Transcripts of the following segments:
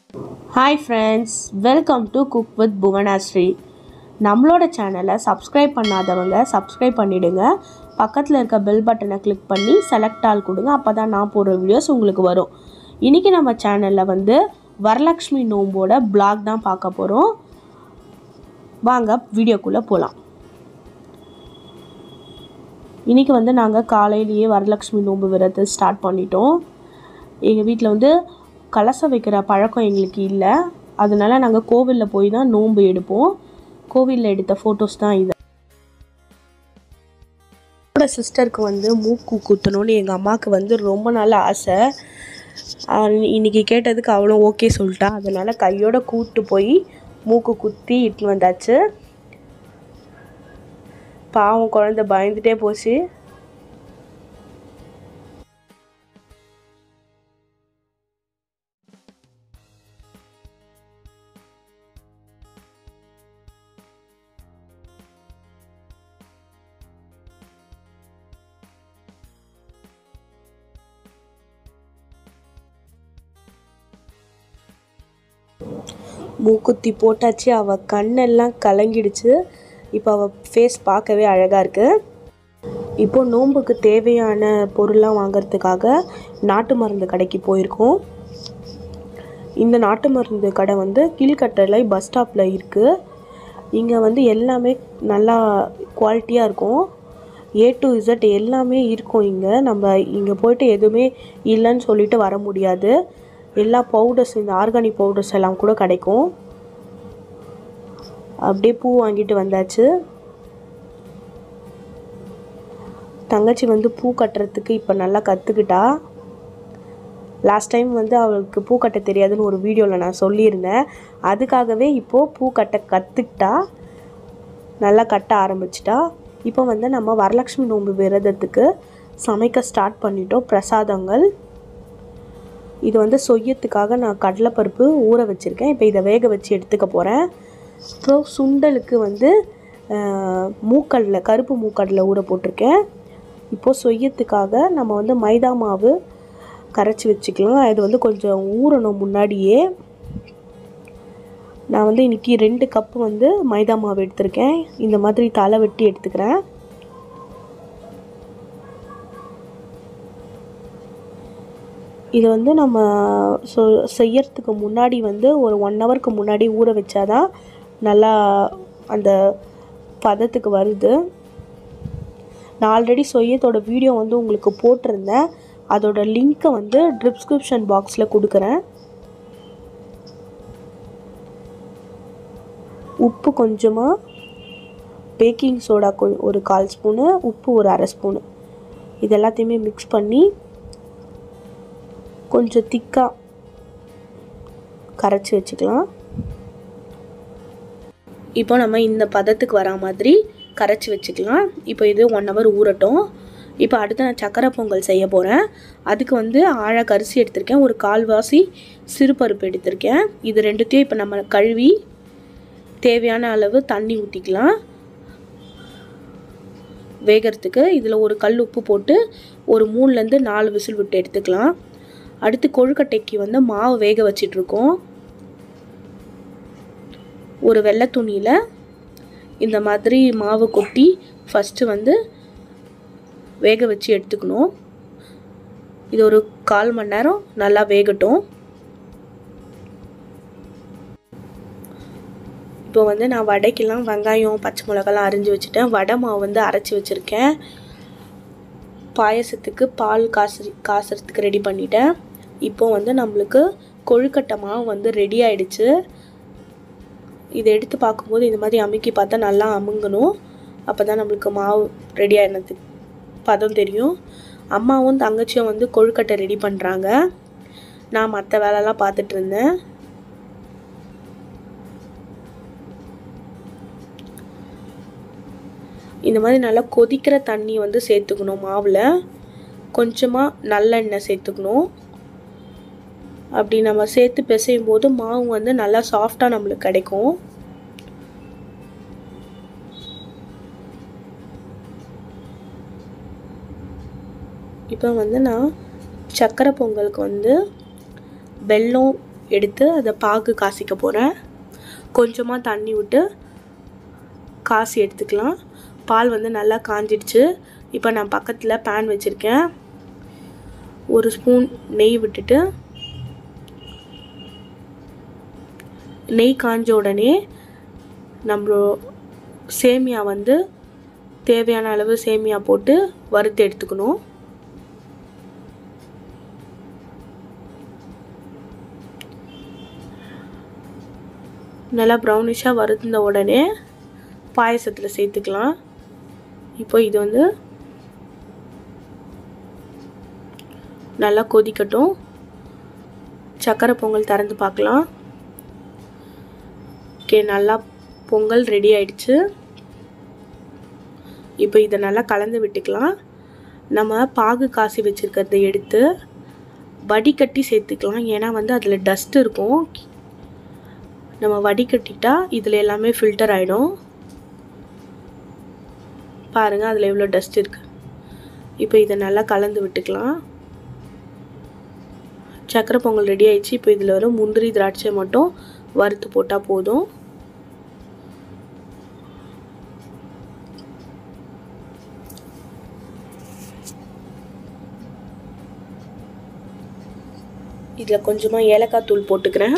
hi friends welcome to cook with Bhuvanashri நம்மளோட சேனலை subscribe பண்ணாதவங்க சப்ஸ்கிரைப் பண்ணிவிடுங்க பக்கத்தில் இருக்க பெல் பட்டனை கிளிக் பண்ணி செலக்ட் ஆல் கொடுங்க அப்போ தான் நான் போடுற வீடியோஸ் உங்களுக்கு வரும் இன்றைக்கி நம்ம சேனலில் வந்து வரலக்ஷ்மி நோம்போட பிளாக் தான் பார்க்க போகிறோம் வாங்க வீடியோக்குள்ளே போகலாம் இன்றைக்கி வந்து நாங்கள் காலையிலேயே வரலக்ஷ்மி நோன்பு விரதத்தை ஸ்டார்ட் பண்ணிட்டோம் எங்கள் வீட்டில் வந்து கலசம் வைக்கிற பழக்கம் எங்களுக்கு இல்லை அதனால நாங்கள் கோவிலில் போய் தான் நோன்பு எடுப்போம் கோவிலில் எடுத்த ஃபோட்டோஸ் தான் இது என்னோட சிஸ்டருக்கு வந்து மூக்கு குத்தணும்னு எங்கள் அம்மாவுக்கு வந்து ரொம்ப நாள் ஆசை ஆஹ் இன்னைக்கு கேட்டதுக்கு அவளும் ஓகே சொல்லிட்டா அதனால கையோட கூட்டு போய் மூக்கு குத்தி இட்டுன்னு வந்தாச்சு பாவம் குழந்தை பயந்துட்டே போச்சு மூக்குத்தி போட்டாச்சு அவள் கண்ணெல்லாம் கலங்கிடுச்சு இப்போ அவள் ஃபேஸ் பார்க்கவே அழகாக இருக்குது இப்போ நோன்புக்கு தேவையான பொருள்லாம் வாங்குறதுக்காக நாட்டு மருந்து கடைக்கு போயிருக்கோம் இந்த நாட்டு மருந்து கடை வந்து கீழ்கட்டளை பஸ் ஸ்டாப்பில் இருக்குது இங்கே வந்து எல்லாமே நல்லா குவாலிட்டியாக இருக்கும் ஏ டு இசட் எல்லாமே இருக்கும் இங்கே நம்ம இங்கே போயிட்டு எதுவுமே இல்லைன்னு சொல்லிட்டு வர முடியாது எல்லா பவுடர்ஸ் இந்த ஆர்கானிக் பவுடர்ஸ் எல்லாம் கூட கிடைக்கும் அப்படியே பூ வாங்கிட்டு வந்தாச்சு தங்கச்சி வந்து பூ கட்டுறதுக்கு இப்போ நல்லா கற்றுக்கிட்டா லாஸ்ட் டைம் வந்து அவளுக்கு பூ கட்ட தெரியாதுன்னு ஒரு வீடியோவில் நான் சொல்லியிருந்தேன் அதுக்காகவே இப்போது பூ கட்ட கற்றுக்கிட்டா நல்லா கட்ட ஆரம்பிச்சிட்டா இப்போ வந்து நம்ம வரலட்சுமி நோன்பு விரதத்துக்கு சமைக்க ஸ்டார்ட் பண்ணிட்டோம் பிரசாதங்கள் இது வந்து சொய்யத்துக்காக நான் கடலைப்பருப்பு ஊற வச்சுருக்கேன் இப்போ இதை வேக வச்சு எடுத்துக்க போகிறேன் அப்புறம் சுண்டலுக்கு வந்து ஆஹ், மூக்கடலை கருப்பு மூக்கடலை ஊற போட்டிருக்கேன் இப்போது சொய்யத்துக்காக நம்ம வந்து மைதா மாவு கரைச்சி வச்சுக்கலாம் இது வந்து கொஞ்சம் ஊறணும் முன்னாடியே நான் வந்து இன்றைக்கி ரெண்டு கப்பு வந்து மைதா மாவு எடுத்திருக்கேன் இந்த மாதிரி தலை வெட்டி எடுத்துக்கிறேன் இது வந்து நம்ம சொ செய்யறதுக்கு முன்னாடி வந்து ஒரு ஒன் ஹவருக்கு முன்னாடி ஊற வச்சாதான் நல்லா அந்த பதத்துக்கு வருது நான் ஆல்ரெடி சொய்யத்தோட வீடியோ வந்து உங்களுக்கு போட்டிருந்தேன் அதோட லிங்க்கை வந்து டிஸ்கிரிப்ஷன் பாக்ஸில் கொடுக்குறேன் உப்பு கொஞ்சமாக பேக்கிங் சோடா கொ ஒரு கால் ஸ்பூனு உப்பு ஒரு அரை ஸ்பூனு இது எல்லாத்தையுமே மிக்ஸ் பண்ணி கொஞ்சம் திக்காக கரைச்சி வச்சுக்கலாம் இப்போ நம்ம இந்த பதத்துக்கு வரா மாதிரி கரைச்சி வச்சுக்கலாம் இப்போ இது ஒன் ஹவர் ஊறட்டும் இப்போ அடுத்து நான் சக்கரை பொங்கல் செய்ய போகிறேன் அதுக்கு வந்து ஆழக் அரிசி எடுத்திருக்கேன் ஒரு கால்வாசி சிறுபருப்பு எடுத்திருக்கேன் இது ரெண்டுத்தையும் இப்போ நம்ம கழுவி தேவையான அளவு தண்ணி ஊற்றிக்கலாம் வேகிறதுக்கு இதில் ஒரு கல் உப்பு போட்டு ஒரு மூணுலேருந்து நாலு விசில் விட்டு எடுத்துக்கலாம் அடுத்து கொழுக்கட்டைக்கு வந்து மாவு வேக வச்சிட்ருக்கோம் ஒரு வெள்ளை துணியில் இந்த மாதிரி மாவு கொட்டி ஃபஸ்ட்டு வந்து வேக வச்சு எடுத்துக்கணும் இது ஒரு கால் மணி நேரம் நல்லா வேகட்டும் இப்போ வந்து நான் வடைக்கெல்லாம் வெங்காயம் பச்சை மிளகாலாம் அரிஞ்சு வச்சுட்டேன் வடை மாவு வந்து அரைச்சி வச்சுருக்கேன் பாயசத்துக்கு பால் காசு காசுறதுக்கு ரெடி பண்ணிட்டேன் இப்போ வந்து நம்மளுக்கு கொழுக்கட்டை மாவு வந்து ரெடி ஆயிடுச்சு இதை எடுத்து பார்க்கும்போது இந்த மாதிரி அமுக்கி பார்த்தா நல்லா அமுங்கணும் அப்போ தான் நம்மளுக்கு மாவு ரெடி ஆகினது பதம் தெரியும் அம்மாவும் தங்கச்சியும் வந்து கொழுக்கட்டை ரெடி பண்ணுறாங்க நான் மற்ற வேலைலாம் பார்த்துட்டு இருந்தேன் இந்த மாதிரி நல்லா கொதிக்கிற தண்ணி வந்து சேர்த்துக்கணும் மாவில் கொஞ்சமாக நல்லெண்ணெய் சேர்த்துக்கணும் அப்படி நம்ம சேர்த்து பிசையும் போது மாவு வந்து நல்லா சாஃப்டாக நம்மளுக்கு கிடைக்கும் இப்போ வந்து நான் சக்கரை பொங்கலுக்கு வந்து வெல்லம் எடுத்து அதை பாகு காசிக்க போகிறேன் கொஞ்சமாக தண்ணி விட்டு காசி எடுத்துக்கலாம் பால் வந்து நல்லா காஞ்சிடுச்சு இப்போ நான் பக்கத்தில் பேன் வச்சுருக்கேன் ஒரு ஸ்பூன் நெய் விட்டுட்டு நெய் காஞ்ச உடனே நம்ம சேமியா வந்து தேவையான அளவு சேமியா போட்டு வறுத்து எடுத்துக்கணும் நல்லா ப்ரௌனிஷாக வறுந்த உடனே பாயசத்தில் சேர்த்துக்கலாம் இப்போ இது வந்து நல்லா கொதிக்கட்டும் சக்கரை பொங்கல் திறந்து பார்க்கலாம் ஓகே நல்லா பொங்கல் ரெடி ஆயிடுச்சு இப்போ இதை நல்லா கலந்து விட்டுக்கலாம் நம்ம பாகு காசி வச்சுருக்கிறத எடுத்து வடிகட்டி சேர்த்துக்கலாம் ஏன்னா வந்து அதில் டஸ்ட் இருக்கும் நம்ம வடிகட்டிட்டா இதில் எல்லாமே ஃபில்டர் ஆகிடும் பாருங்கள் அதில் எவ்வளோ டஸ்ட் இருக்குது இப்போ இதை நல்லா கலந்து விட்டுக்கலாம் சக்கரை பொங்கல் ரெடி ஆயிடுச்சு இப்போ இதில் வரும் முந்திரி திராட்சை மட்டும் வறுத்து போட்டால் போதும் இதில் கொஞ்சமாக ஏலக்காய் தூள் போட்டுக்கிறேன்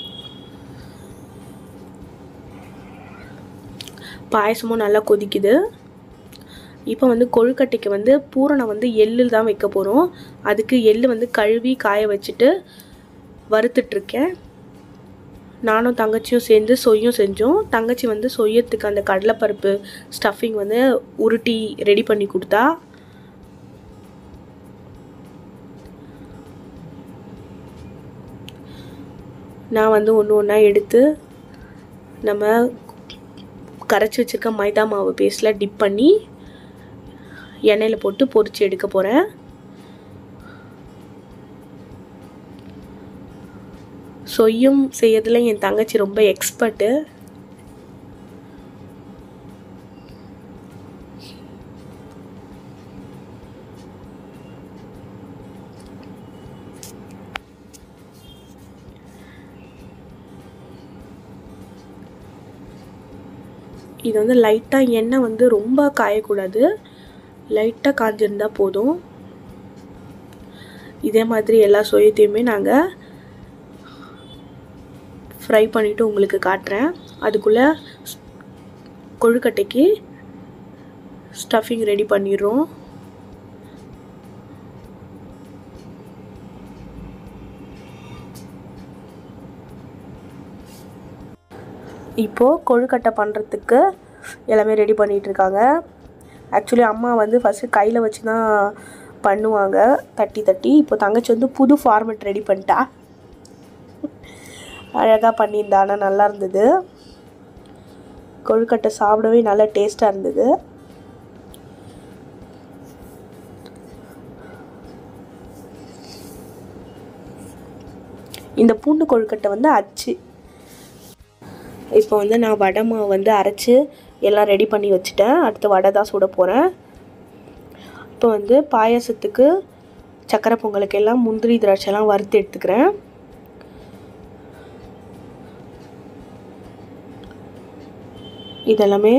பாயசமும் நல்லா கொதிக்குது இப்போ வந்து கொழுக்கட்டைக்கு வந்து பூரணம் வந்து எள்ளு தான் வைக்க போகிறோம் அதுக்கு எள்ளு வந்து கழுவி காய வச்சுட்டு வறுத்துட்ருக்கேன் நானும் தங்கச்சியும் சேர்ந்து சொய்யும் செஞ்சோம் தங்கச்சி வந்து சொய்யத்துக்கு அந்த கடலைப்பருப்பு ஸ்டஃபிங் வந்து உருட்டி ரெடி பண்ணி கொடுத்தா நான் வந்து ஒன்று ஒன்றா எடுத்து நம்ம கரைச்சி வச்சுருக்க மைதா மாவு பேஸ்ட்டில் டிப் பண்ணி எண்ணெயில் போட்டு பொரிச்சு எடுக்க போகிறேன் சொய்யும் செய்யறதுல என் தங்கச்சி ரொம்ப எக்ஸ்பர்ட்டு இது வந்து லைட்டாக எண்ணெய் வந்து ரொம்ப காயக்கூடாது லைட்டாக காஞ்சிருந்தால் போதும் இதே மாதிரி எல்லா சொயத்தையுமே நாங்கள் ஃப்ரை பண்ணிவிட்டு உங்களுக்கு காட்டுறேன் அதுக்குள்ளே கொழுக்கட்டைக்கு ஸ்டஃபிங் ரெடி பண்ணிடுறோம் இப்போது கொழுக்கட்டை பண்ணுறதுக்கு எல்லாமே ரெடி பண்ணிகிட்ருக்காங்க ஆக்சுவலி அம்மா வந்து ஃபஸ்ட்டு கையில் வச்சு தான் பண்ணுவாங்க தட்டி தட்டி இப்போ தங்கச்சி வந்து புது ஃபார்மெட் ரெடி பண்ணிட்டா அழகாக பண்ணியிருந்தா ஆனால் நல்லா இருந்தது கொழுக்கட்டை சாப்பிடவே நல்லா டேஸ்ட்டாக இருந்தது இந்த பூண்டு கொழுக்கட்டை வந்து அச்சு இப்போ வந்து நான் வடை மாவு வந்து அரைச்சி எல்லாம் ரெடி பண்ணி வச்சுட்டேன் அடுத்து வடை தான் சுட போகிறேன் இப்போ வந்து பாயாசத்துக்கு சக்கரை பொங்கலுக்கு எல்லாம் முந்திரி திராட்சைலாம் வறுத்து எடுத்துக்கிறேன் இதெல்லாமே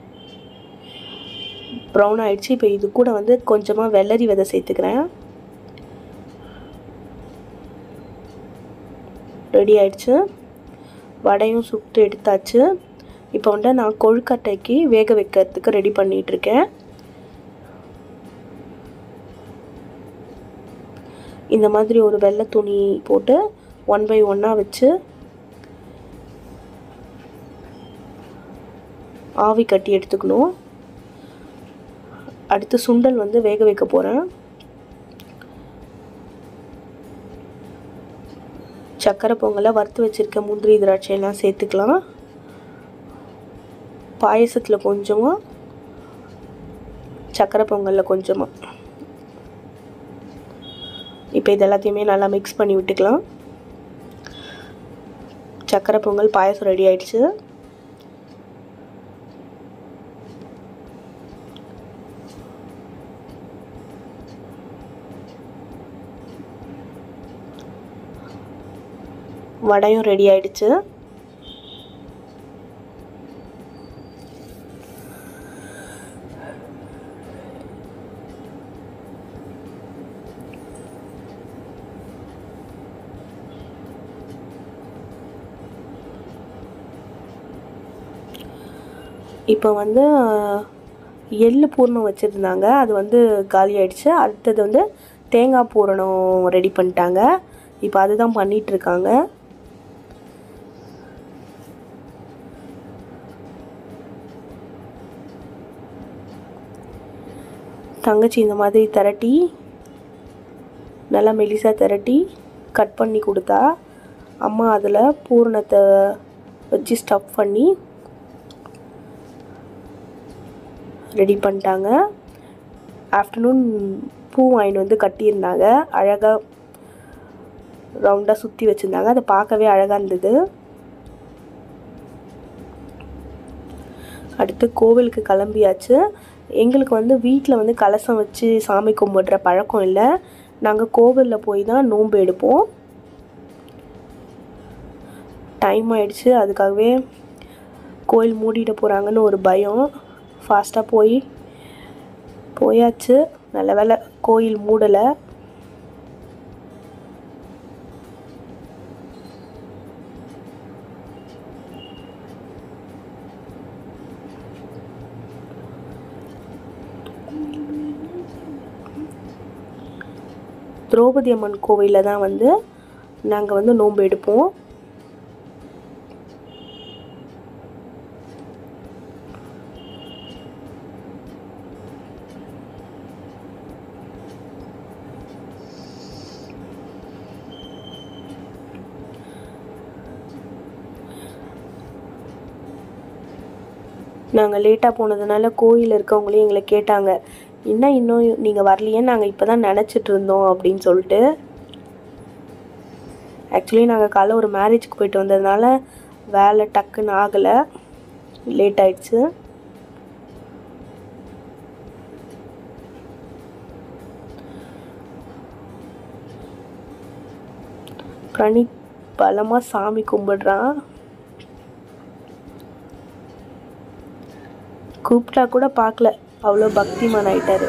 ப்ரௌன் ஆயிடுச்சு இப்போ இது கூட வந்து கொஞ்சமாக வெள்ளரி விதை சேர்த்துக்கிறேன் ரெடி ஆயிடுச்சு வடையும் சுட்டு எடுத்தாச்சு இப்போ வந்து நான் கொழுக்கட்டைக்கு வேக வைக்கிறதுக்கு ரெடி பண்ணிகிட்ருக்கேன் இந்த மாதிரி ஒரு வெள்ளை துணி போட்டு ஒன் பை ஒன்னாக வச்சு ஆவி கட்டி எடுத்துக்கணும் அடுத்து சுண்டல் வந்து வேக வைக்க போகிறேன் சக்கரை பொங்கலை வறுத்து வச்சுருக்க முந்திரி திராட்சையெல்லாம் சேர்த்துக்கலாம் பாயசத்தில் கொஞ்சமாக சக்கரை பொங்கலில் கொஞ்சமாக இப்போ இது எல்லாத்தையுமே நல்லா மிக்ஸ் பண்ணி விட்டுக்கலாம் சக்கரை பொங்கல் பாயசம் ரெடி ஆயிடுச்சு வடையும் ரெடி ஆயிடுச்சு இப்போ வந்து எள்ளு பூரணம் வச்சுருந்தாங்க அது வந்து காலி ஆயிடுச்சு அடுத்தது வந்து தேங்காய் பூரணம் ரெடி பண்ணிட்டாங்க இப்போ அதுதான் பண்ணிகிட்ருக்காங்க தங்கச்சி இந்த மாதிரி திரட்டி நல்லா மெலிசாக திரட்டி கட் பண்ணி கொடுத்தா அம்மா அதில் பூரணத்தை வச்சு ஸ்டஃப் பண்ணி ரெடி பண்ணிட்டாங்க ஆஃப்டர்நூன் பூ வாங்கிட்டு வந்து கட்டியிருந்தாங்க அழகாக ரவுண்டாக சுற்றி வச்சுருந்தாங்க அதை பார்க்கவே அழகாக இருந்தது அடுத்து கோவிலுக்கு கிளம்பியாச்சு எங்களுக்கு வந்து வீட்டில் வந்து கலசம் வச்சு சாமி கும்பிடுற பழக்கம் இல்லை நாங்கள் கோவிலில் போய் தான் நோன்பு எடுப்போம் டைம் ஆயிடுச்சு அதுக்காகவே கோயில் மூடிட போகிறாங்கன்னு ஒரு பயம் ஃபாஸ்ட்டாக போய் போயாச்சு நல்ல வேலை கோயில் மூடலை திரௌபதி அம்மன் கோவிலில் தான் வந்து நாங்கள் வந்து நோன்பு எடுப்போம் நாங்கள் லேட்டாக போனதுனால கோயில் இருக்கவங்களே எங்களை கேட்டாங்க என்ன இன்னும் நீங்கள் வரலையேன்னு நாங்கள் இப்போ தான் நினச்சிட்டு இருந்தோம் அப்படின்னு சொல்லிட்டு ஆக்சுவலி நாங்கள் காலைல ஒரு மேரேஜுக்கு போயிட்டு வந்ததுனால வேலை டக்குன்னு ஆகலை லேட் ஆயிடுச்சு பிரணீத் பலமாக சாமி கும்பிடுறான் கூப்பிட்டா கூட பார்க்கல அவ்வளோ பக்திமான் ஆயிட்டாரு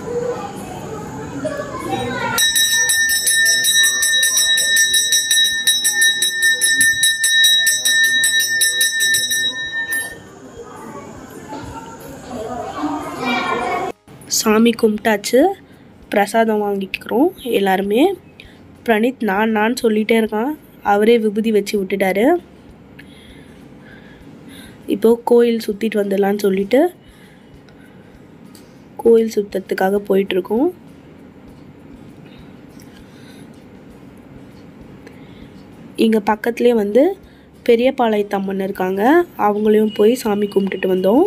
சாமி கும்பிட்டாச்சு பிரசாதம் வாங்கிக்கிறோம் எல்லாருமே பிரணீத் நான் நான் சொல்லிகிட்டே இருக்கான் அவரே விபூதி வச்சு விட்டுட்டாரு இப்போ கோயில் சுற்றிட்டு வந்துடலான்னு சொல்லிட்டு கோயில் சுற்றத்துக்காக போயிட்டுருக்கோம் இங்கே பக்கத்துலேயே வந்து பெரியபாளையத்தம்மன் இருக்காங்க அவங்களையும் போய் சாமி கும்பிட்டுட்டு வந்தோம்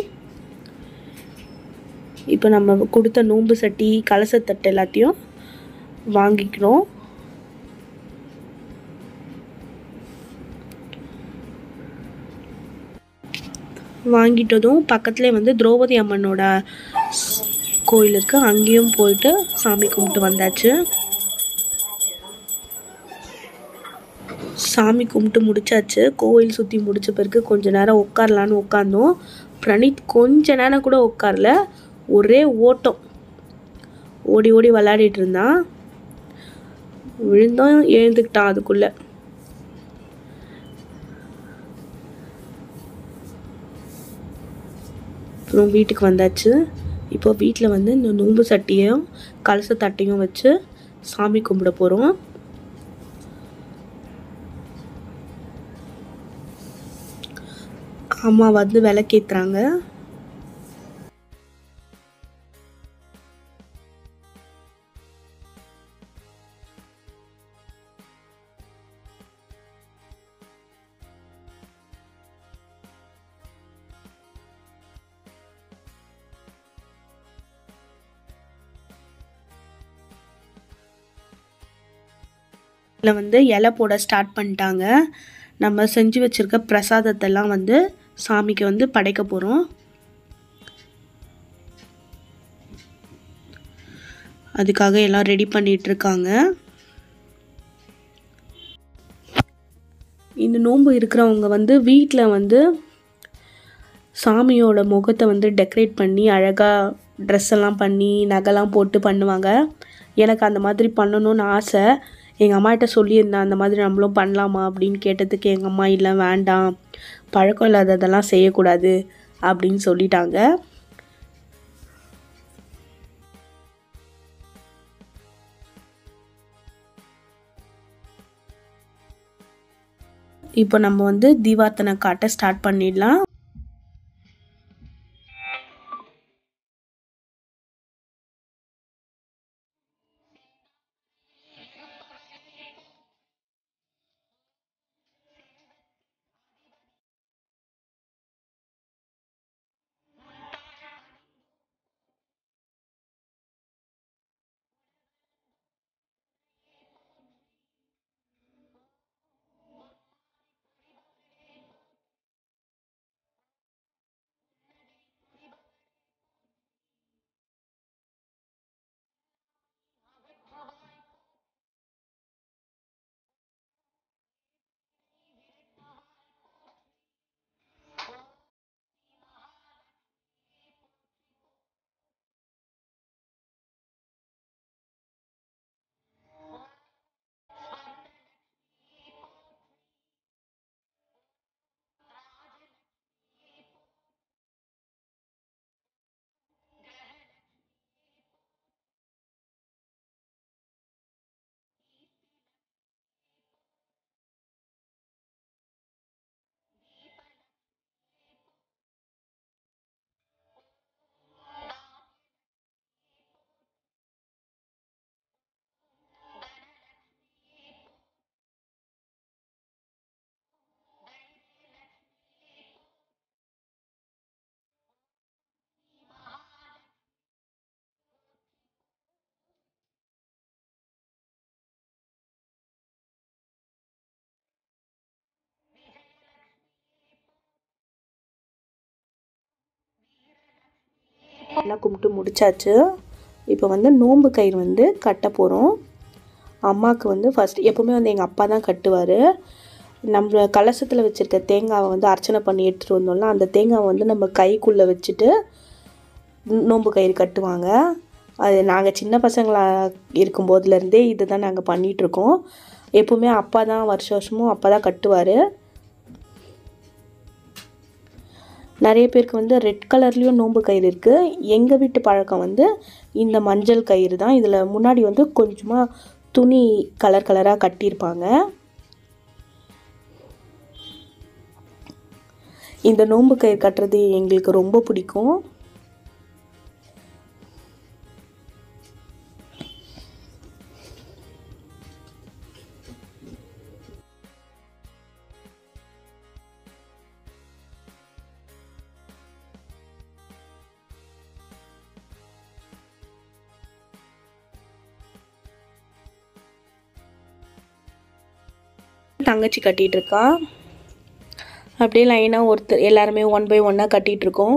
இப்போ நம்ம கொடுத்த நோன்பு சட்டி கலசத்தட்டு எல்லாத்தையும் வாங்கிக்கிறோம் வாங்கிட்டதும் பக்கத்துலேயே வந்து திரௌபதி அம்மனோட ஸ்- கோயில் இருக்கு அங்கேயும் போயிட்டு சாமி கும்பிட்டு வந்தாச்சு சாமி கும்பிட்டு முடிச்சாச்சு கோயில் சுற்றி முடிச்ச பிறகு கொஞ்ச நேரம் உட்காரலான்னு உட்காந்தோம் பிரணீத் கொஞ்ச நேரம் கூட உட்காரல ஒரே ஓட்டம் ஓடி ஓடி விளையாடிட்டு இருந்தான் விழுந்தோம் எழுந்துக்கிட்டான் அதுக்குள்ளே அப்புறம் வீட்டுக்கு வந்தாச்சு இப்போ வீட்டில் வந்து இந்த நோம்பு சட்டியும் கலச தட்டையும் வச்சு சாமி கும்பிட போகிறோம் அம்மா வந்து விளக்கேத்துறாங்க இதில் வந்து இலை போட ஸ்டார்ட் பண்ணிட்டாங்க நம்ம செஞ்சு வச்சுருக்க பிரசாதத்தெல்லாம் வந்து சாமிக்கு வந்து படைக்க போகிறோம் அதுக்காக எல்லாம் ரெடி பண்ணிட்டு இருக்காங்க இந்த நோன்பு இருக்கிறவங்க வந்து வீட்டில் வந்து சாமியோட முகத்தை வந்து டெக்கரேட் பண்ணி அழகாக ட்ரெஸ் எல்லாம் பண்ணி நகைலாம் போட்டு பண்ணுவாங்க எனக்கு அந்த மாதிரி பண்ணணும்னு ஆசை எங்கள் அம்மாகிட்ட சொல்லியிருந்தேன் அந்த மாதிரி நம்மளும் பண்ணலாமா அப்படின்னு கேட்டதுக்கு எங்கள் அம்மா இல்லை வேண்டாம் பழக்கம் இல்லாததெல்லாம் செய்யக்கூடாது அப்படின்னு சொல்லிட்டாங்க இப்போ நம்ம வந்து தீபார்த்தனை காட்ட ஸ்டார்ட் பண்ணிடலாம் எல்லாம் கும்பிட்டு முடிச்சாச்சு இப்போ வந்து நோன்பு கயிறு வந்து கட்ட போகிறோம் அம்மாவுக்கு வந்து ஃபஸ்ட் எப்போவுமே வந்து எங்கள் அப்பா தான் கட்டுவார் நம்ம கலசத்தில் வச்சுருக்க தேங்காவை வந்து அர்ச்சனை பண்ணி எடுத்துகிட்டு வந்தோம்ல அந்த தேங்காவை வந்து நம்ம கைக்குள்ளே வச்சுட்டு நோன்பு கயிறு கட்டுவாங்க அது நாங்கள் சின்ன பசங்களாக இருக்கும்போதுலேருந்தே இது தான் நாங்கள் பண்ணிகிட்ருக்கோம் எப்போவுமே அப்பா தான் வருஷ வருஷமும் அப்பா தான் கட்டுவார் நிறைய பேருக்கு வந்து ரெட் கலர்லேயும் நோன்பு கயிறு இருக்குது எங்கள் வீட்டு பழக்கம் வந்து இந்த மஞ்சள் கயிறு தான் இதில் முன்னாடி வந்து கொஞ்சமாக துணி கலர் கலராக கட்டியிருப்பாங்க இந்த நோன்பு கயிறு கட்டுறது எங்களுக்கு ரொம்ப பிடிக்கும் தங்கச்சி கட்டிகிட்டு இருக்கா அப்படியே லைனாக ஒருத்தர் எல்லாருமே ஒன் பை ஒன்னாக கட்டிகிட்டு இருக்கோம்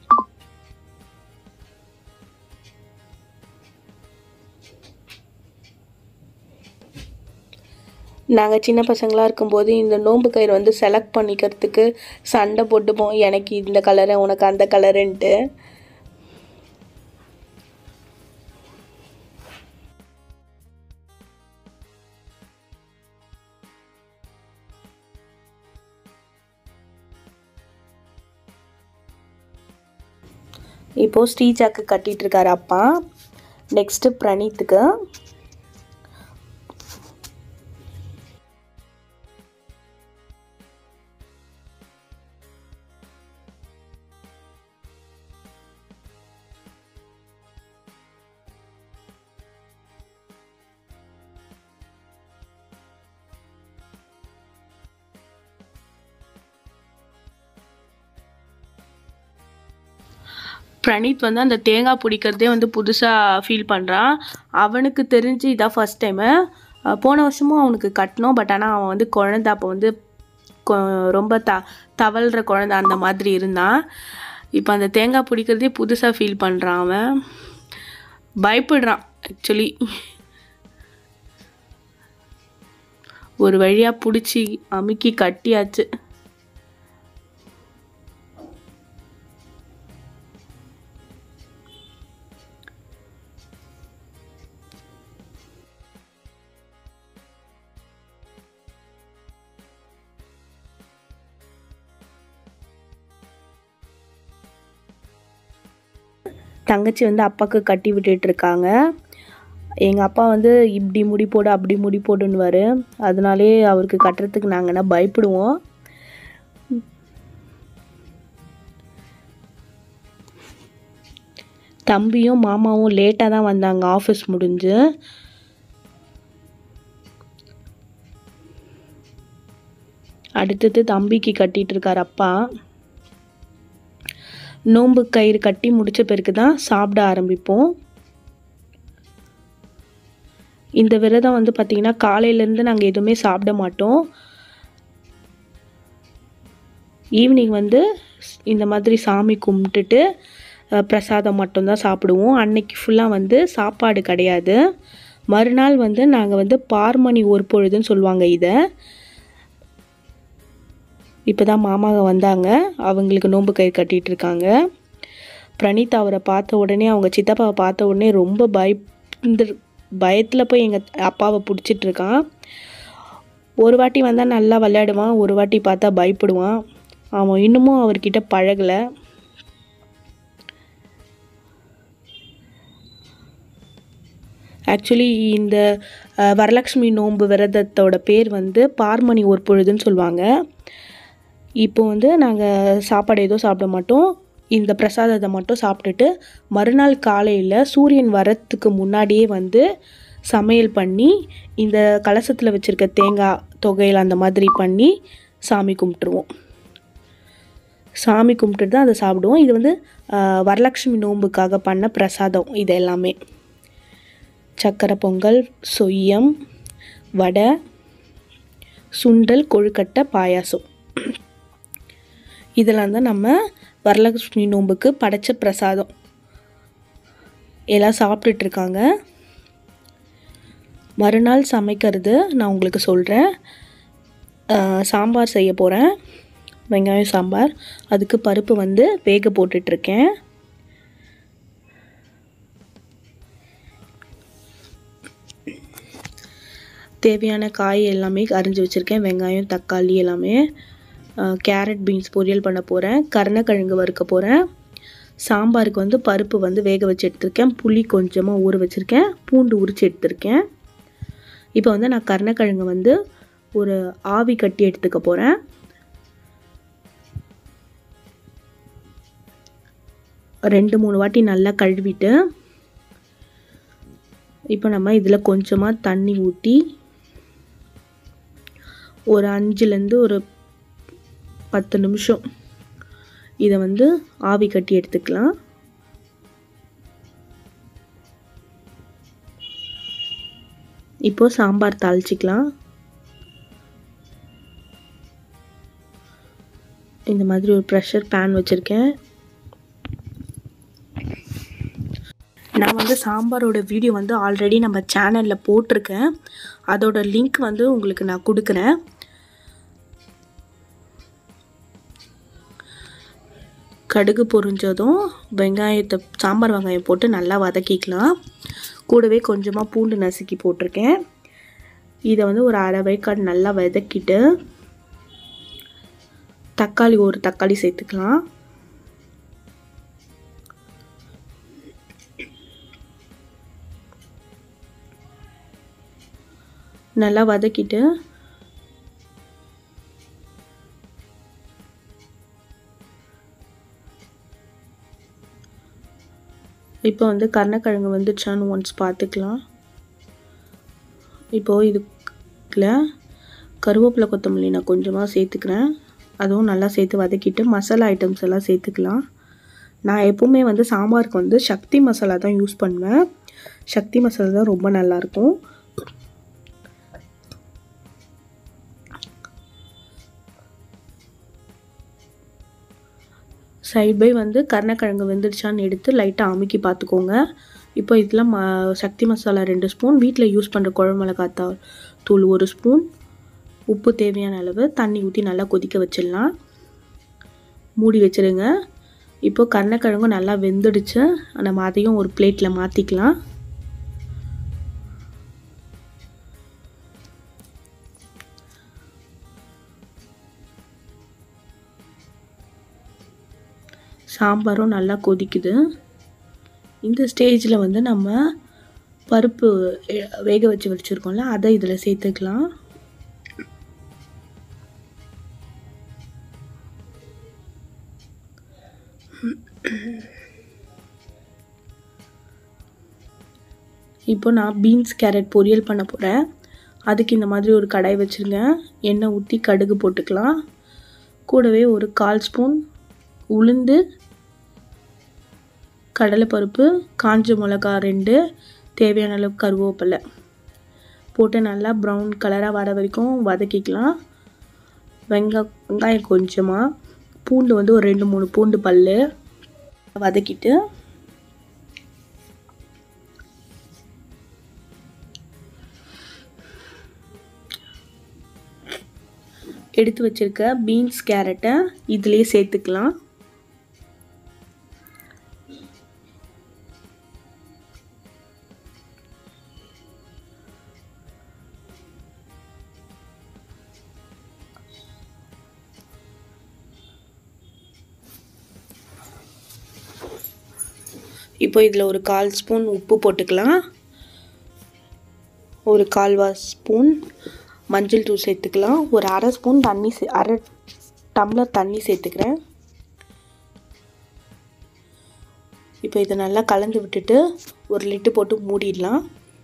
நாங்கள் சின்ன பசங்களாக இருக்கும்போது இந்த நோன்பு கயிறு வந்து செலக்ட் பண்ணிக்கிறதுக்கு சண்டை போட்டுப்போம் எனக்கு இந்த கலரு உனக்கு அந்த கலருன்ட்டு இப்போது ஸ்ரீஜாக்கு கட்டிகிட்டு இருக்காரு அப்பா நெக்ஸ்ட்டு பிரணீத்துக்கு பிரணீத் வந்து அந்த தேங்காய் பிடிக்கிறதே வந்து புதுசாக ஃபீல் பண்ணுறான் அவனுக்கு தெரிஞ்சு இதான் ஃபஸ்ட் டைமு போன வருஷமும் அவனுக்கு கட்டினோம் பட் ஆனால் அவன் வந்து குழந்த அப்போ வந்து கொ- ரொம்ப த தவழ்கிற குழந்த அந்த மாதிரி இருந்தான் இப்போ அந்த தேங்காய் பிடிக்கிறதே புதுசாக ஃபீல் பண்ணுறான் அவன் பயப்படுறான் ஆக்சுவலி ஒரு வழியாக பிடிச்சி அமுக்கி கட்டியாச்சு தங்கச்சி வந்து அப்பாவுக்கு கட்டி விட்டுட்டு இருக்காங்க எங்கள் அப்பா வந்து இப்படி முடி போடு அப்படி முடி போடுன்னுவார் அதனாலே அவருக்கு கட்டுறதுக்கு நாங்கள் என்ன பயப்படுவோம் தம்பியும் மாமாவும் லேட்டாக தான் வந்தாங்க ஆஃபீஸ் முடிஞ்சு அடுத்தது தம்பிக்கு கட்டிட்டு இருக்கார் அப்பா நோன்பு கயிறு கட்டி முடிச்ச பிறகு தான் சாப்பிட ஆரம்பிப்போம் இந்த விரதம் வந்து பார்த்திங்கன்னா காலையிலேருந்து நாங்கள் எதுவுமே சாப்பிட மாட்டோம் ஈவினிங் வந்து இந்த மாதிரி சாமி கும்பிட்டுட்டு அஹ், பிரசாதம் மட்டும்தான் சாப்பிடுவோம் அன்னைக்கு ஃபுல்லாக வந்து சாப்பாடு கிடையாது மறுநாள் வந்து நாங்கள் வந்து பார்மணி ஒரு பொழுதுன்னு சொல்லுவாங்க இதை இப்போ தான் மாமாங்க வந்தாங்க அவங்களுக்கு நோன்பு கயிறு கட்டிட்டு இருக்காங்க பிரணீத் அவரை பார்த்த உடனே அவங்க சித்தப்பாவை பார்த்த உடனே ரொம்ப பயந்து பயத்தில் போய் எங்கள் அப்பாவை பிடிச்சிட்டு இருக்கான் ஒரு வாட்டி வந்தால் நல்லா விளையாடுவான் ஒரு வாட்டி பார்த்தா பயப்படுவான் அவன் இன்னமும் அவர்கிட்ட பழகலை ஆக்சுவலி இந்த அஹ், வரலக்ஷ்மி நோன்பு விரதத்தோட பேர் வந்து பார்மணி ஒரு பொழுதுன்னு சொல்லுவாங்க இப்போ வந்து நாங்கள் சாப்பாடு எதுவும் சாப்பிட மாட்டோம் இந்த பிரசாதத்தை மட்டும் சாப்பிட்டுட்டு மறுநாள் காலையில் சூரியன் வரத்துக்கு முன்னாடியே வந்து சமையல் பண்ணி இந்த கலசத்தில் வச்சுருக்க தேங்காய் தொகையில் அந்த மாதிரி பண்ணி சாமி கும்பிட்ருவோம் சாமி கும்பிட்டுட்டு தான் அதை சாப்பிடுவோம் இது வந்து ஆஹ், வரலக்ஷ்மி நோன்புக்காக பண்ண பிரசாதம் இது எல்லாமே சக்கரை பொங்கல் சொய்யம் வடை சுண்டல் கொழுக்கட்டை பாயாசம் இதெல்லாம் தான் நம்ம வரலட்சுமி நோன்புக்கு படைச்ச பிரசாதம் எல்லாம் சாப்பிட்டுட்டு இருக்காங்க மறுநாள் சமைக்கிறது நான் உங்களுக்கு சொல்கிறேன் சாம்பார் செய்ய போகிறேன் வெங்காயம் சாம்பார் அதுக்கு பருப்பு வந்து வேக போட்டுட்ருக்கேன் தேவையான காய் எல்லாமே அரிஞ்சு வச்சுருக்கேன் வெங்காயம் தக்காளி எல்லாமே அஹ், கேரட் பீன்ஸ் பொரியல் பண்ண போகிறேன் கருணக்கிழங்கு வறுக்க போகிறேன் சாம்பாருக்கு வந்து பருப்பு வந்து வேக வச்சு எடுத்திருக்கேன் புளி கொஞ்சமாக ஊற வச்சுருக்கேன் பூண்டு உரிச்சு எடுத்திருக்கேன் இப்போ வந்து நான் கருணக்கிழங்கு வந்து ஒரு ஆவி கட்டி எடுத்துக்க போகிறேன் ரெண்டு மூணு வாட்டி நல்லா கழுவிட்டு இப்போ நம்ம இதில் கொஞ்சமாக தண்ணி ஊற்றி ஒரு அஞ்சுலேருந்து ஒரு பத்து நிமிஷம் இதை வந்து ஆவி கட்டி எடுத்துக்கலாம் இப்போ சாம்பார் தாளிச்சிக்கலாம் இந்த மாதிரி ஒரு ப்ரெஷர் பேன் வச்சுருக்கேன் நான் வந்து சாம்பாரோட வீடியோ வந்து ஆல்ரெடி நம்ம சேனலில் போட்டிருக்கேன் அதோட லிங்க் வந்து உங்களுக்கு நான் கொடுக்குறேன் கடுகு பொரிஞ்சதும் வெங்காயத்தை சாம்பார் வெங்காயம் போட்டு நல்லா வதக்கிக்கலாம் கூடவே கொஞ்சமாக பூண்டு நசுக்கி போட்டிருக்கேன் இதை வந்து ஒரு அரை வேக்காடு நல்லா வதக்கிட்டு தக்காளி ஒரு தக்காளி சேர்த்துக்கலாம் நல்லா வதக்கிட்டு இப்போ வந்து கருணக்கிழங்கு வந்துச்சான்னு ஒன்ஸ் பார்த்துக்கலாம் இப்போது இதுக்குள்ள கருவேப்பிலை கொத்தமல்லி நான் கொஞ்சமாக சேர்த்துக்கிறேன் அதுவும் நல்லா சேர்த்து வதக்கிட்டு மசாலா ஐட்டம்ஸ் எல்லாம் சேர்த்துக்கலாம் நான் எப்போவுமே வந்து சாம்பாருக்கு வந்து சக்தி மசாலா தான் யூஸ் பண்ணுவேன் சக்தி மசாலா தான் ரொம்ப நல்லாயிருக்கும் சைட் பை வந்து கருணக்கிழங்கு வெந்துடுச்சான்னு எடுத்து லைட்டாக அமுக்கி பார்த்துக்கோங்க இப்போ இதில் ம சக்தி மசாலா ரெண்டு ஸ்பூன் வீட்டில் யூஸ் பண்ணுற குழம்பு மிளகாய் தா- தூள் ஒரு ஸ்பூன் உப்பு தேவையான அளவு தண்ணி ஊற்றி நல்லா கொதிக்க வச்சிடலாம் மூடி வச்சிருங்க இப்போ கருணக்கிழங்கும் நல்லா வெந்துடுச்சு நம்ம அதையும் ஒரு பிளேட்டில் மாற்றிக்கலாம் சாம்பாரும் நல்லா கொதிக்குது இந்த ஸ்டேஜில் வந்து நம்ம பருப்பு எ- வேக வச்சு வச்சுருக்கோம்ல அதை இதில் சேர்த்துக்கலாம் இப்போ நான் பீன்ஸ் கேரட் பொரியல் பண்ண போகிறேன் அதுக்கு இந்த மாதிரி ஒரு கடாய் வச்சுருங்க எண்ணெய் ஊற்றி கடுகு போட்டுக்கலாம் கூடவே ஒரு கால் ஸ்பூன் உளுந்து கடலைப்பருப்பு காஞ்ச மிளகா ரெண்டு தேவையான அளவு கருவேப்பிலை போட்டு நல்லா ப்ரௌன் கலராக வர வரைக்கும் வதக்கிக்கலாம் வெங்காய வெங்காயம் கொஞ்சமாக பூண்டு வந்து ஒரு ரெண்டு மூணு பூண்டு பல் வதக்கிட்டு எடுத்து வச்சிருக்க பீன்ஸ் கேரட்டை இதிலே சேர்த்துக்கலாம் இப்போ இதில் ஒரு கால் ஸ்பூன் உப்பு போட்டுக்கலாம் ஒரு கால்வா ஸ்பூன் மஞ்சள் தூள் சேர்த்துக்கலாம் ஒரு அரை ஸ்பூன் தண்ணி சே அரை டம்ளர் தண்ணி சேர்த்துக்கிறேன் இப்போ இதை நல்லா கலந்து விட்டுட்டு ஒரு லிட்டு போட்டு மூடிடலாம்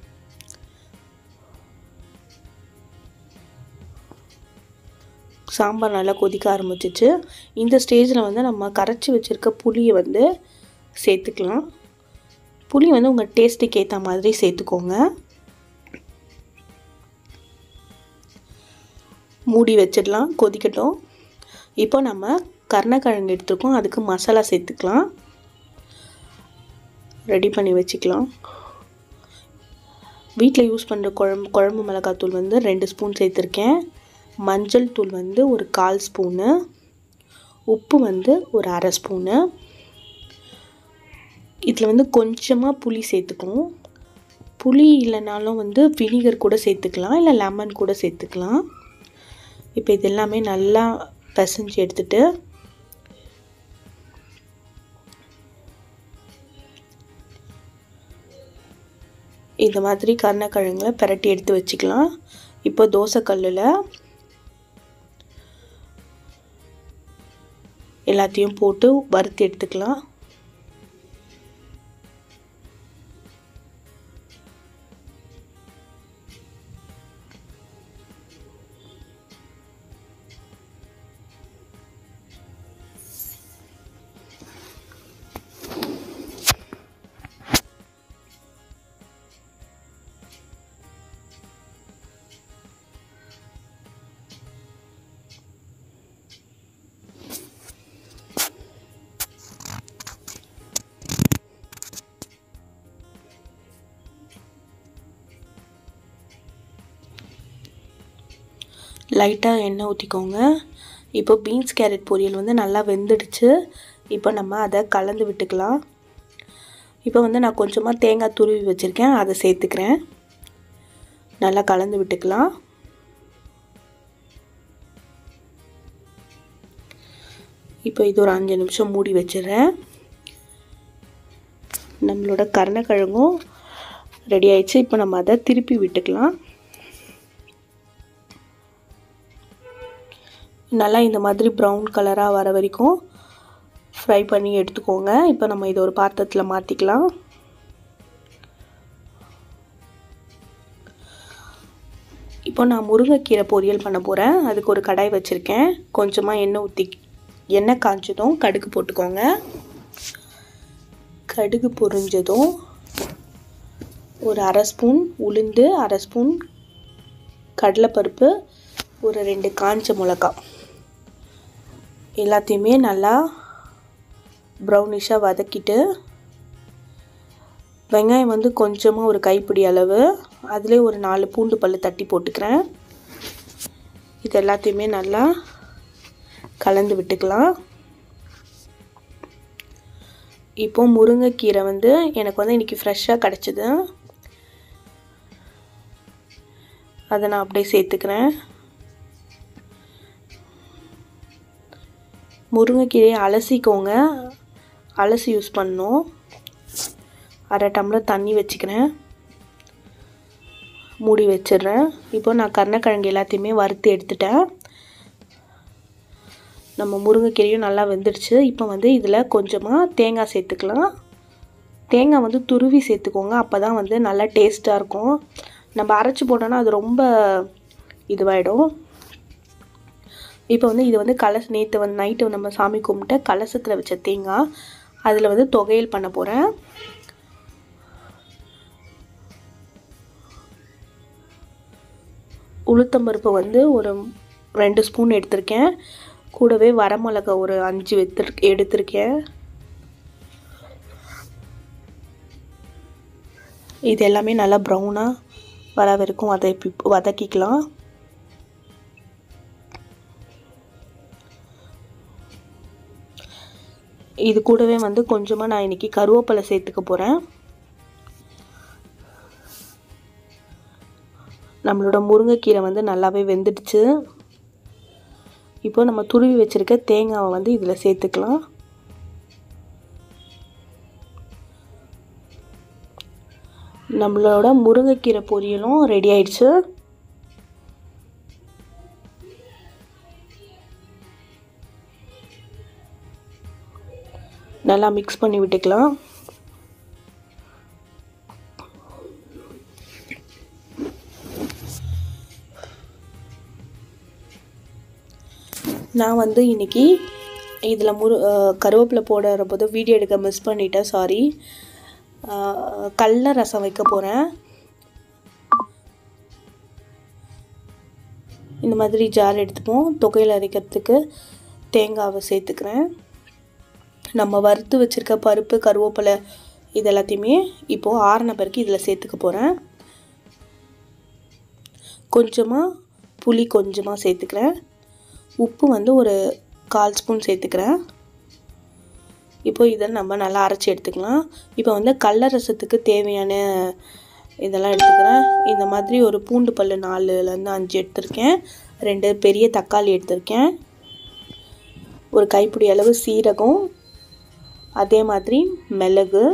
சாம்பார் நல்லா கொதிக்க ஆரம்பிச்சிச்சு இந்த ஸ்டேஜில் வந்து நம்ம கரைச்சி வச்சுருக்க புளியை வந்து சேர்த்துக்கலாம் புளி வந்து உங்கள் டேஸ்ட்டுக்கு ஏற்ற மாதிரி சேர்த்துக்கோங்க மூடி வச்சிடலாம் கொதிக்கட்டும் இப்போ நம்ம கருணக்கிழங்கு எடுத்துருக்கோம் அதுக்கு மசாலா சேர்த்துக்கலாம் ரெடி பண்ணி வச்சுக்கலாம் வீட்டில் யூஸ் பண்ணுற குழம்பு குழம்பு மிளகாத்தூள் வந்து ரெண்டு ஸ்பூன் சேர்த்துருக்கேன் மஞ்சள் தூள் வந்து ஒரு கால் ஸ்பூனு உப்பு வந்து ஒரு அரை ஸ்பூனு இதில் வந்து கொஞ்சமாக புளி சேர்த்துக்கணும் புளி இல்லைனாலும் வந்து வினிகர் கூட சேர்த்துக்கலாம் இல்லை லெமன் கூட சேர்த்துக்கலாம் இப்போ இது எல்லாமே நல்லா பிசைஞ்சு எடுத்துட்டு இந்த மாதிரி கருணக்கிழங்குல பிரட்டி எடுத்து வச்சுக்கலாம் இப்போ தோசைக்கல்லில் எல்லாத்தையும் போட்டு வறுத்து எடுத்துக்கலாம் லைட்டாக எண்ணெய் ஊற்றிக்கோங்க இப்போ பீன்ஸ் கேரட் பொரியல் வந்து நல்லா வெந்துடுச்சு இப்போ நம்ம அதை கலந்து விட்டுக்கலாம் இப்போ வந்து நான் கொஞ்சமாக தேங்காய் துருவி வச்சுருக்கேன் அதை சேர்த்துக்கிறேன் நல்லா கலந்து விட்டுக்கலாம் இப்போ இது ஒரு அஞ்சு நிமிஷம் மூடி வச்சிடுறேன் நம்மளோட கருணக்கிழங்கும் ரெடி ஆயிடுச்சு இப்போ நம்ம அதை திருப்பி விட்டுக்கலாம் நல்லா இந்த மாதிரி ப்ரௌன் கலராக வர வரைக்கும் ஃப்ரை பண்ணி எடுத்துக்கோங்க இப்போ நம்ம இதை ஒரு பாத்திரத்தில் மாற்றிக்கலாம் இப்போ நான் முருங்கைக்கீரை பொரியல் பண்ண போகிறேன் அதுக்கு ஒரு கடாய் வச்சுருக்கேன் கொஞ்சமாக எண்ணெய் ஊற்றி எண்ணெய் காய்ச்சதும் கடுகு போட்டுக்கோங்க கடுகு பொரிஞ்சதும் ஒரு அரை ஸ்பூன் உளுந்து அரை ஸ்பூன் கடலைப்பருப்பு ஒரு ரெண்டு காஞ்ச மிளகா எல்லாத்தையுமே நல்லா ப்ரௌனிஷாக வதக்கிட்டு வெங்காயம் வந்து கொஞ்சமாக ஒரு கைப்பிடி அளவு அதிலே ஒரு நாலு பூண்டு பல் தட்டி போட்டுக்கிறேன் இது எல்லாத்தையுமே நல்லா கலந்து விட்டுக்கலாம் இப்போ முருங்கைக்கீரை வந்து எனக்கு வந்து இன்றைக்கி ஃப்ரெஷ்ஷாக கிடச்சிது அதை நான் அப்படியே சேர்த்துக்கிறேன் முருங்கைக்கீரையை அலசிக்கோங்க அலசி யூஸ் பண்ணணும் அரை டம்ளர் தண்ணி வச்சுக்கிறேன் மூடி வச்சிடுறேன் இப்போ நான் கருணக்கிழங்கு எல்லாத்தையுமே வறுத்து எடுத்துட்டேன் நம்ம முருங்கைக்கீரையும் நல்லா வெந்துடுச்சு இப்போ வந்து இதில் கொஞ்சமாக தேங்காய் சேர்த்துக்கலாம் தேங்காய் வந்து துருவி சேர்த்துக்கோங்க அப்போ தான் வந்து நல்லா டேஸ்ட்டாக இருக்கும் நம்ம அரைச்சி போட்டோன்னா அது ரொம்ப இதுவாகிடும் இப்போ வந்து இது வந்து கலச நேற்று வந்து நைட்டு நம்ம சாமி கும்பிட்டு கலசத்தில் வச்ச தேங்காய் அதில் வந்து தொகையல் பண்ண போகிறேன் உளுத்தம்பருப்பு வந்து ஒரு ரெண்டு ஸ்பூன் எடுத்திருக்கேன் கூடவே வரமிளகா ஒரு அஞ்சு எடுத்து எடுத்திருக்கேன் இது எல்லாமே நல்லா ப்ரௌனாக வர வரைக்கும் வதப்பி வதக்கிக்கலாம் இது கூடவே வந்து கொஞ்சமாக நான் இன்றைக்கி கருவேப்பிலை சேர்த்துக்க போகிறேன் நம்மளோட முருங்கைக்கீரை வந்து நல்லாவே வெந்துடுச்சு இப்போ நம்ம துருவி வச்சுருக்க தேங்காவை வந்து இதில் சேர்த்துக்கலாம் நம்மளோட முருங்கைக்கீரை பொரியலும் ரெடி ஆயிடுச்சு நல்லா மிக்ஸ் பண்ணி விட்டுக்கலாம் நான் வந்து இன்றைக்கி இதில் முரு கருவேப்பிலை போடுற போது வீடியோ எடுக்க மிஸ் பண்ணிட்டேன் சாரி கடல ரசம் வைக்க போகிறேன் இந்த மாதிரி ஜார் எடுத்துப்போம் தொகையில் அரைக்கிறதுக்கு தேங்காவை சேர்த்துக்கிறேன் நம்ம வறுத்து வச்சுருக்க பருப்பு கருவேப்பிலை இது எல்லாத்தையுமே இப்போது ஆறின பிறகு இதில் சேர்த்துக்க போகிறேன் கொஞ்சமாக புளி கொஞ்சமாக சேர்த்துக்கிறேன் உப்பு வந்து ஒரு கால் ஸ்பூன் சேர்த்துக்கிறேன் இப்போ இதை நம்ம நல்லா அரைச்சி எடுத்துக்கலாம் இப்போ வந்து கடல ரசத்துக்கு தேவையான இதெல்லாம் எடுத்துக்கிறேன் இந்த மாதிரி ஒரு பூண்டு பல் நாலுலேருந்து அஞ்சு எடுத்திருக்கேன் ரெண்டு பெரிய தக்காளி எடுத்திருக்கேன் ஒரு கைப்பிடி அளவு சீரகம் அதே மாதிரி மிளகு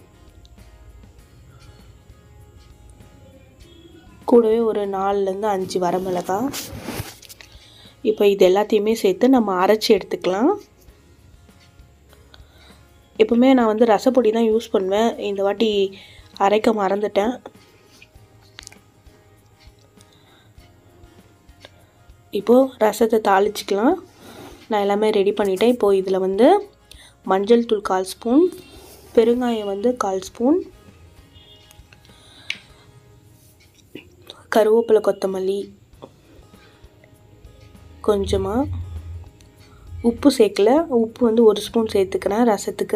கூடவே ஒரு நாலுலேருந்து அஞ்சு வரமிளகாய் இப்போ இது எல்லாத்தையுமே சேர்த்து நம்ம அரைச்சி எடுத்துக்கலாம் எப்பவுமே நான் வந்து ரசப்பொடி தான் யூஸ் பண்ணுவேன் இந்த வாட்டி அரைக்க மறந்துட்டேன் இப்போது ரசத்தை தாளிச்சிக்கலாம் நான் எல்லாமே ரெடி பண்ணிட்டேன் இப்போது இதில் வந்து மஞ்சள் தூள் கால் ஸ்பூன் பெருங்காயம் வந்து கால் ஸ்பூன் கருவேப்பிலை கொத்தமல்லி கொஞ்சமாக உப்பு சேர்க்கல உப்பு வந்து ஒரு ஸ்பூன் சேர்த்துக்கிறேன் ரசத்துக்கு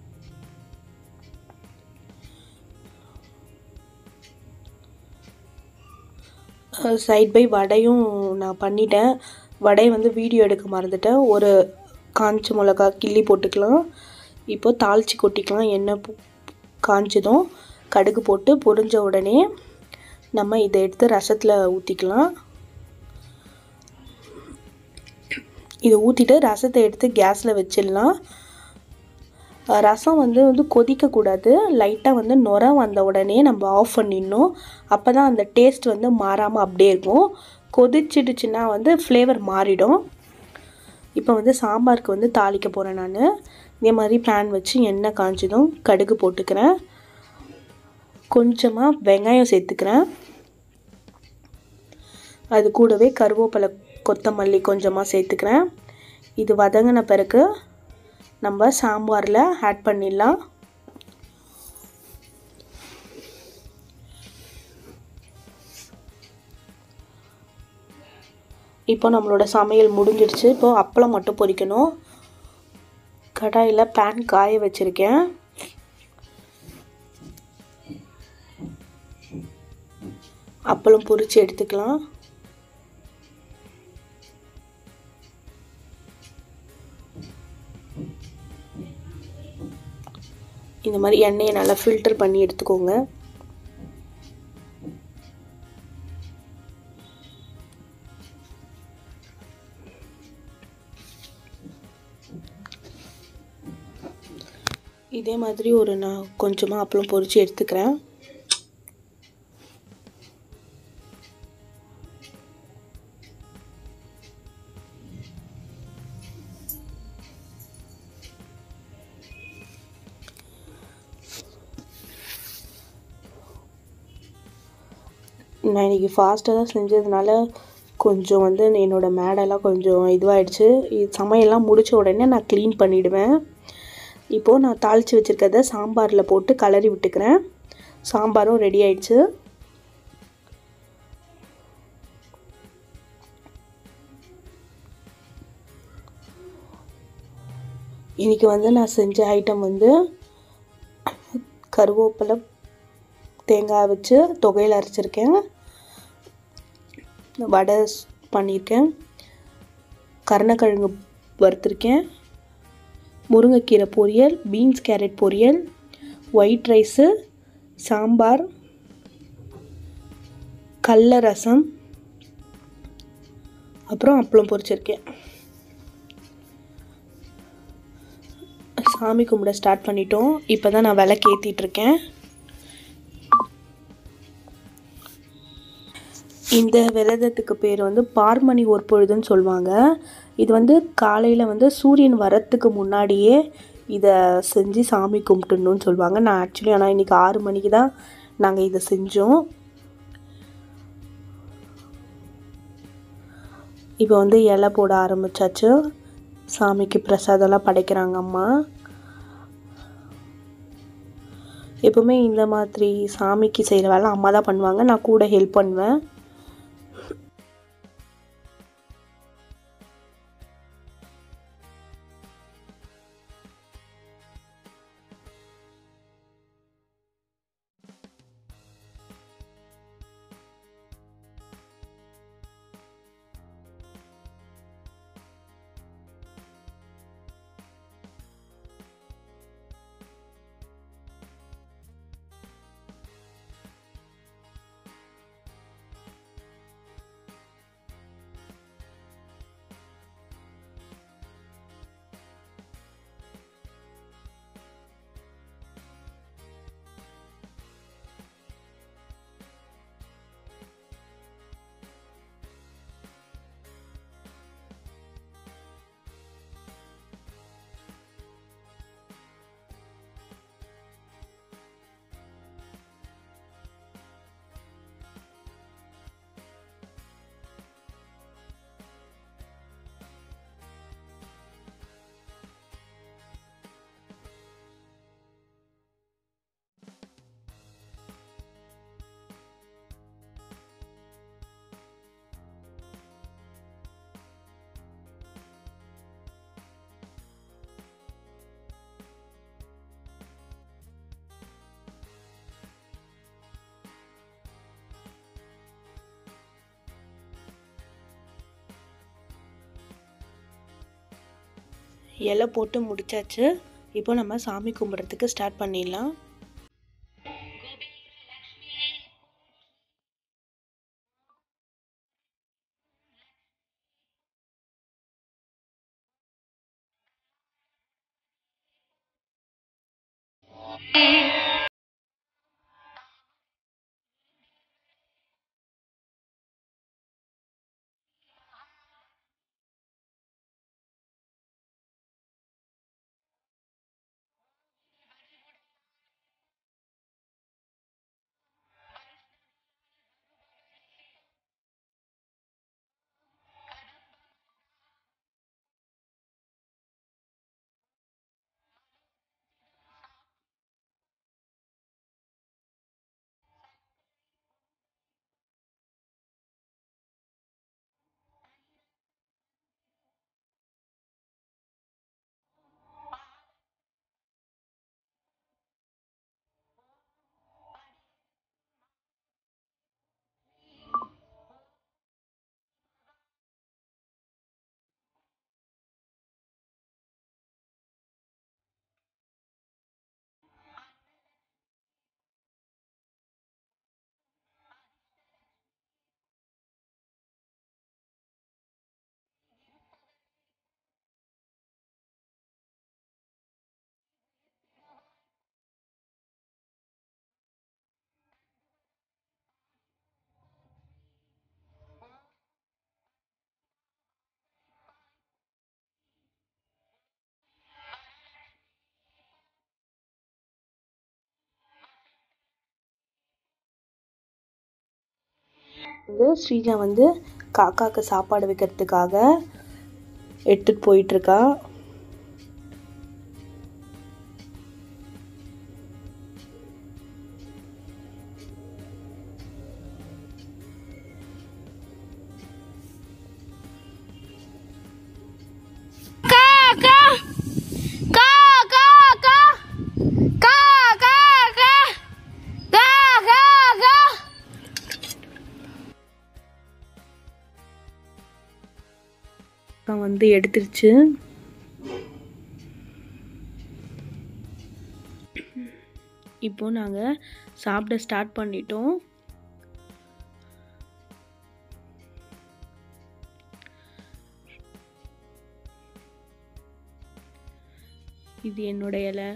சைட் பை வடையும் நான் பண்ணிட்டேன் வடை வந்து வீடியோ எடுக்க மறந்துட்டேன் ஒரு காஞ்ச மிளகா கிள்ளி போட்டுக்கலாம் இப்போ தாளித்து கொட்டிக்கலாம் எண்ணெய் காஞ்சதும் கடுகு போட்டு பொரிஞ்ச உடனே நம்ம இதை எடுத்து ரசத்தில் ஊற்றிக்கலாம் இதை ஊற்றிட்டு ரசத்தை எடுத்து கேஸில் வச்சிடலாம் ரசம் வந்து வந்து கொதிக்கக்கூடாது லைட்டாக வந்து நுர வந்த உடனே நம்ம ஆஃப் பண்ணிடணும் அப்போ தான் அந்த டேஸ்ட் வந்து மாறாமல் அப்படியே இருக்கும் கொதிச்சிடுச்சுன்னா வந்து ஃப்ளேவர் மாறிடும் இப்போ வந்து சாம்பாருக்கு வந்து தாளிக்க போகிறேன் நான் இதே மாதிரி பேன் வச்சு எண்ணெய் காஞ்சதும் கடுகு போட்டுக்கிறேன் கொஞ்சமாக வெங்காயம் சேர்த்துக்கிறேன் அது கூடவே கருவேப்பிலை கொத்தமல்லி கொஞ்சமாக சேர்த்துக்கிறேன் இது வதங்கின பிறகு நம்ம சாம்பாரில் ஆட் பண்ணிடலாம் இப்போ நம்மளோட சமையல் முடிஞ்சிடுச்சு இப்போ அப்பளம் மட்டும் பொரிக்கணும் கடாயில் பேன் காய வச்சுருக்கேன் அப்பளம் பொரித்து எடுத்துக்கலாம் இந்த மாதிரி எண்ணெயை நல்லா ஃபில்டர் பண்ணி எடுத்துக்கோங்க இதே மாதிரி ஒரு நான் கொஞ்சமாக அப்பளம் பொரித்து எடுத்துக்கிறேன் நான் இன்றைக்கி ஃபாஸ்ட்டாக தான் செஞ்சதுனால கொஞ்சம் வந்து என்னோடய மேடெல்லாம் கொஞ்சம் இதுவாகிடுச்சு இது சமையல்லாம் முடித்த உடனே நான் க்ளீன் பண்ணிவிடுவேன் இப்போது நான் தாளித்து வச்சுருக்கிறத சாம்பாரில் போட்டு கலரி விட்டுக்கிறேன் சாம்பாரும் ரெடி ஆயிடுச்சு இன்றைக்கி வந்து நான் செஞ்ச ஐட்டம் வந்து கருவேப்பிலை தேங்காய் வச்சு தொகையில் அரைச்சிருக்கேன் வடை பண்ணியிருக்கேன் கருணக்கிழங்கு வறுத்துருக்கேன் முருங்கைக்கீரை பொரியல் பீன்ஸ் கேரட் பொரியல் ஒயிட் ரைஸு சாம்பார் கடல ரசம் அப்புறம் அப்பளம் பொரிச்சிருக்கேன் சாமி கும்பிட ஸ்டார்ட் பண்ணிட்டோம் இப்போ தான் நான் விளக்கு ஏற்றிட்டுருக்கேன் இந்த விரதத்துக்கு பேர் வந்து பார்மணி ஒற்பொழுதுன்னு சொல்லுவாங்க இது வந்து காலையில் வந்து சூரியன் வரத்துக்கு முன்னாடியே இதை செஞ்சு சாமி கும்பிட்டுணுன்னு சொல்லுவாங்க நான் ஆக்சுவலி ஆனால் இன்றைக்கி ஆறு மணிக்கு தான் நாங்கள் இதை செஞ்சோம் இப்போ வந்து இலை போட ஆரம்பித்தாச்சு சாமிக்கு பிரசாதம்லாம் படைக்கிறாங்க அம்மா எப்பவுமே இந்த மாதிரி சாமிக்கு செய்கிற வேலை அம்மா தான் பண்ணுவாங்க நான் கூட ஹெல்ப் பண்ணுவேன் இலை போட்டு முடிச்சாச்சு இப்போ நம்ம சாமி கும்பிட்றதுக்கு ஸ்டார்ட் பண்ணிடலாம் வந்து ஸ்ரீஜா வந்து காக்காக்கு சாப்பாடு வைக்கிறதுக்காக எடுத்துகிட்டு போயிட்டுருக்கா வந்து எடுத்துருச்சு இப்போ நாங்கள் சாப்பிட ஸ்டார்ட் பண்ணிட்டோம் இது என்னோட இலை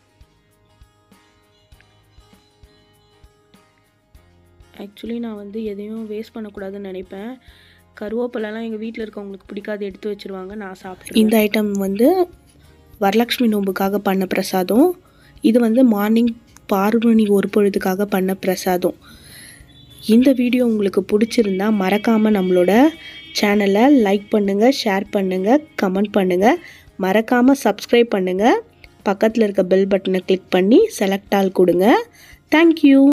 ஆக்சுவலி நான் வந்து எதையும் வேஸ்ட் பண்ணக்கூடாதுன்னு நினைப்பேன் கருவேப்பிலலாம் எங்கள் வீட்டில் இருக்கவங்களுக்கு பிடிக்காது எடுத்து வச்சுருவாங்க நான் சாப்பிட்டு இந்த ஐட்டம் வந்து வரலக்ஷ்மி நோம்புக்காக பண்ண பிரசாதம் இது வந்து மார்னிங் பார்வணி ஒரு பொழுதுக்காக பண்ண பிரசாதம் இந்த வீடியோ உங்களுக்கு பிடிச்சிருந்தா மறக்காமல் நம்மளோட சேனலை லைக் பண்ணுங்கள் ஷேர் பண்ணுங்கள் கமெண்ட் பண்ணுங்கள் மறக்காமல் சப்ஸ்கிரைப் பண்ணுங்கள் பக்கத்தில் இருக்க பெல் பட்டனை கிளிக் பண்ணி செலக்ட் ஆல் கொடுங்க தேங்க்யூ